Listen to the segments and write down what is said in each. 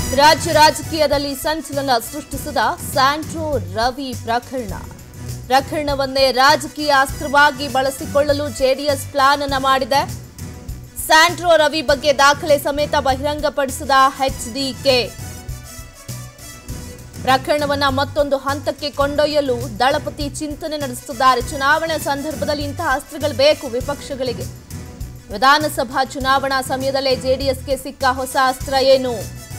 ರಾಜ್ಯ ರಾಜಕೀಯದಲ್ಲಿ ಸಂಚಲನ ಸೃಷ್ಟಿಸಿದ ಸ್ಯಾಂಟ್ರೋ ರವಿ ಪ್ರಕರಣ ಪ್ರಕರಣವನ್ನೇ ರಾಜಕೀಯ ಅಸ್ತ್ರವಾಗಿ ಬಳಸಿಕೊಳ್ಳಲು ಜೆಡಿಎಸ್ ಪ್ಲಾನ್ ಅನ್ನ ಮಾಡಿದೆ ಸ್ಯಾಂಟ್ರೋ ರವಿ ಬಗ್ಗೆ ದಾಖಲೆ ಸಮೇತ ಬಹಿರಂಗಪಡಿಸಿದ ಎಚ್ಡಿಕೆ ಪ್ರಕರಣವನ್ನ ಮತ್ತೊಂದು ಹಂತಕ್ಕೆ ಕೊಂಡೊಯ್ಯಲು ದಳಪತಿ ಚಿಂತನೆ ನಡೆಸುತ್ತಿದ್ದಾರೆ ಚುನಾವಣೆ ಸಂದರ್ಭದಲ್ಲಿ ಇಂತಹ ಅಸ್ತ್ರಗಳು ಬೇಕು ವಿಪಕ್ಷಗಳಿಗೆ ವಿಧಾನಸಭಾ ಚುನಾವಣಾ ಸಮಯದಲ್ಲೇ ಜೆಡಿಎಸ್ಗೆ ಸಿಕ್ಕ ಹೊಸ ಅಸ್ತ್ರ ಏನು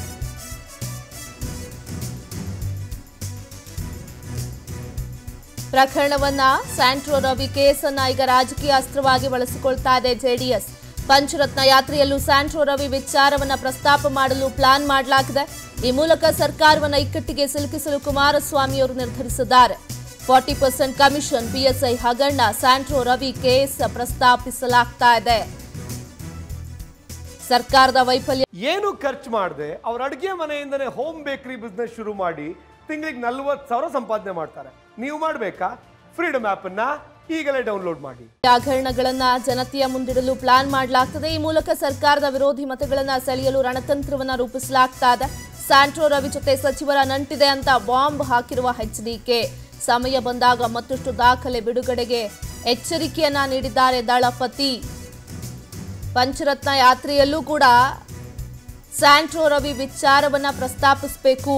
ಪ್ರಕರಣವನ್ನ ಸ್ಯಾಂಟ್ರೋ ರವಿ ಕೇಸನ್ನ ಈಗ ರಾಜಕೀಯ ಅಸ್ತ್ರವಾಗಿ ಬಳಸಿಕೊಳ್ತಾ ಇದೆ ಜೆಡಿಎಸ್ ಪಂಚರತ್ನ ಯಾತ್ರೆಯಲ್ಲೂ ಸ್ಯಾಂಟ್ರೋ ರವಿ ವಿಚಾರವನ್ನ ಪ್ರಸ್ತಾಪ ಮಾಡಲು ಪ್ಲಾನ್ ಮಾಡಲಾಗಿದೆ ಈ ಮೂಲಕ ಸರ್ಕಾರವನ್ನ ಇಕ್ಕಟ್ಟಿಗೆ ಸಿಲುಕಿಸಲು ಕುಮಾರಸ್ವಾಮಿ ಅವರು ನಿರ್ಧರಿಸಿದ್ದಾರೆ ಫಾರ್ಟಿ ಪರ್ಸೆಂಟ್ ಕಮಿಷನ್ ಪಿಎಸ್ಐ ಹಗರಣ ಸ್ಯಾಂಟ್ರೋ ರವಿ ಕೇಸ್ ಪ್ರಸ್ತಾಪಿಸಲಾಗ್ತಾ ಇದೆ ಸರ್ಕಾರದ ವೈಫಲ್ಯ ಏನು ಖರ್ಚು ಮಾಡದೆ ಅವ್ರ ಅಡುಗೆ ಮನೆಯಿಂದನೇ ಹೋಮ್ ಬೇಕರಿ ಬಿಸ್ನೆಸ್ ಶುರು ಮಾಡಿ ತಿಂಗಳಿಗೆ ನಲ್ವತ್ತು ಸಾವಿರ ಸಂಪಾದನೆ ಮಾಡ್ತಾರೆ ನೀವು ಮಾಡಬೇಕಾ ಫ್ರೀಡಮ್ ಆ್ಯಪನ್ನು ಈಗಲೇ ಡೌನ್ಲೋಡ್ ಮಾಡಿ ಹಗರಣಗಳನ್ನ ಜನತೆಯ ಮುಂದಿಡಲು ಪ್ಲಾನ್ ಮಾಡಲಾಗ್ತದೆ ಈ ಮೂಲಕ ಸರ್ಕಾರದ ವಿರೋಧಿ ಮತಗಳನ್ನ ಸೆಳೆಯಲು ರಣತಂತ್ರವನ್ನ ರೂಪಿಸಲಾಗ್ತಾ ಇದೆ ಸ್ಯಾಂಟ್ರೋ ರವಿ ಜೊತೆ ಸಚಿವರ ನಂಟಿದೆ ಅಂತ ಬಾಂಬ್ ಹಾಕಿರುವ ಎಚ್ಡಿಕೆ ಸಮಯ ಬಂದಾಗ ಮತ್ತಷ್ಟು ದಾಖಲೆ ಬಿಡುಗಡೆಗೆ ಎಚ್ಚರಿಕೆಯನ್ನ ನೀಡಿದ್ದಾರೆ ದಳಪತಿ ಪಂಚರತ್ನ ಯಾತ್ರೆಯಲ್ಲೂ ಕೂಡ ಸ್ಯಾಂಟ್ರೋ ರವಿ ವಿಚಾರವನ್ನ ಪ್ರಸ್ತಾಪಿಸಬೇಕು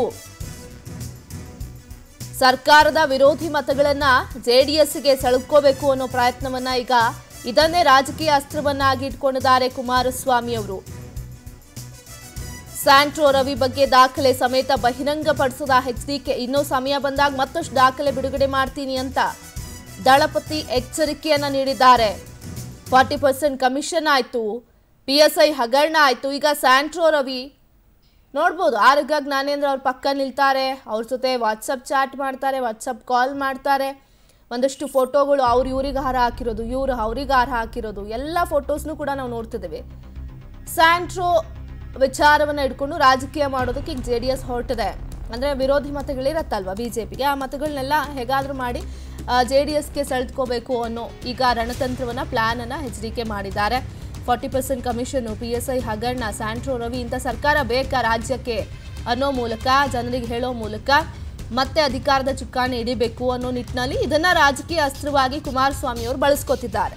ಸರ್ಕಾರದ ವಿರೋಧಿ ಮತಗಳನ್ನ ಜೆಡಿಎಸ್ಗೆ ಸೆಳೆದುಕೋಬೇಕು ಅನ್ನೋ ಪ್ರಯತ್ನವನ್ನ ಈಗ ಇದನ್ನೇ ರಾಜಕೀಯ ಅಸ್ತ್ರವನ್ನಾಗಿ ಇಟ್ಕೊಂಡಿದ್ದಾರೆ ಕುಮಾರಸ್ವಾಮಿ ಅವರು ಸ್ಯಾಂಟ್ರೋ ರವಿ ಬಗ್ಗೆ ದಾಖಲೆ ಸಮೇತ ಬಹಿರಂಗಪಡಿಸಿದ ಎಚ್ಡಿಕೆ ಇನ್ನೂ ಸಮಯ ಬಂದಾಗ ಮತ್ತಷ್ಟು ದಾಖಲೆ ಬಿಡುಗಡೆ ಮಾಡ್ತೀನಿ ಅಂತ ದಳಪತಿ ಎಚ್ಚರಿಕೆಯನ್ನ ನೀಡಿದ್ದಾರೆ ಫಾರ್ಟಿ ಪರ್ಸೆಂಟ್ ಕಮಿಷನ್ ಆಯಿತು ಪಿ ಎಸ್ ಐ ಹಗರಣ ಆಯಿತು ಈಗ ಸ್ಯಾಂಟ್ರೋ ರವಿ ನೋಡ್ಬೋದು ಆರೋಗ್ಯ ಜ್ಞಾನೇಂದ್ರ ಅವ್ರ ಪಕ್ಕ ನಿಲ್ತಾರೆ ಅವ್ರ ಜೊತೆ ವಾಟ್ಸಪ್ ಚಾಟ್ ಮಾಡ್ತಾರೆ ವಾಟ್ಸಪ್ ಕಾಲ್ ಮಾಡ್ತಾರೆ ಒಂದಷ್ಟು ಫೋಟೋಗಳು ಅವ್ರು ಇವ್ರಿಗೆ ಹಾರ ಹಾಕಿರೋದು ಇವ್ರು ಅವ್ರಿಗೆ ಹಾರ ಹಾಕಿರೋದು ಎಲ್ಲ ಫೋಟೋಸ್ನು ಕೂಡ ನಾವು ನೋಡ್ತಿದ್ದೇವೆ ಸ್ಯಾಂಟ್ರೋ ವಿಚಾರವನ್ನು ಇಟ್ಕೊಂಡು ರಾಜಕೀಯ ಮಾಡೋದಕ್ಕೆ ಈಗ ಜೆ ಡಿ ಎಸ್ ಹೊರಟಿದೆ ಅಂದರೆ ವಿರೋಧಿ ಮತಗಳಿರತ್ತಲ್ವ ಬಿ ಜೆ ಪಿಗೆ ಆ ಮತಗಳನ್ನೆಲ್ಲ ಹೇಗಾದರೂ ಮಾಡಿ ಜೆ ಡಿ ಎಸ್ಗೆ ಸೆಳೆದುಕೋಬೇಕು ಅನ್ನೋ ಈಗ ರಣತಂತ್ರವನ್ನು ಪ್ಲ್ಯಾನನ್ನು ಎಚ್ ಡಿ ಕೆ ಮಾಡಿದ್ದಾರೆ ಫಾರ್ಟಿ ಪರ್ಸೆಂಟ್ ಕಮಿಷನ್ನು ಪಿ ಎಸ್ ಐ ಹಗರಣ ಸ್ಯಾಂಟ್ರೋ ರವಿ ಇಂಥ ಸರ್ಕಾರ ಬೇಕಾ ರಾಜ್ಯಕ್ಕೆ ಅನ್ನೋ ಮೂಲಕ ಜನರಿಗೆ ಹೇಳೋ ಮೂಲಕ ಮತ್ತೆ ಅಧಿಕಾರದ ಚುಕ್ಕಾಣಿ ಹಿಡಿಬೇಕು ಅನ್ನೋ ನಿಟ್ಟಿನಲ್ಲಿ ಇದನ್ನ ರಾಜಕೀಯ ಅಸ್ತ್ರವಾಗಿ ಕುಮಾರಸ್ವಾಮಿ ಅವರು ಬಳಸ್ಕೊತಿದ್ದಾರೆ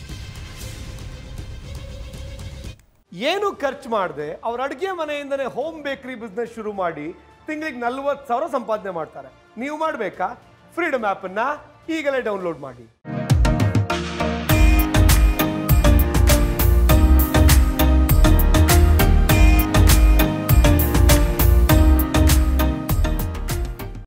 ಏನು ಖರ್ಚು ಮಾಡದೆ ಅವ್ರ ಅಡುಗೆ ಮನೆಯಿಂದನೇ ಹೋಮ್ ಬೇಕರಿ ಬಿಸ್ನೆಸ್ ಶುರು ಮಾಡಿ ತಿಂಗಳಿಗೆ ನಲ್ವತ್ತು ಸಾವಿರ ಸಂಪಾದನೆ ಮಾಡ್ತಾರೆ ನೀವು ಮಾಡಬೇಕಾ ಫ್ರೀಡಮ್ ಆ್ಯಪನ್ನು ಈಗಲೇ ಡೌನ್ಲೋಡ್ ಮಾಡಿ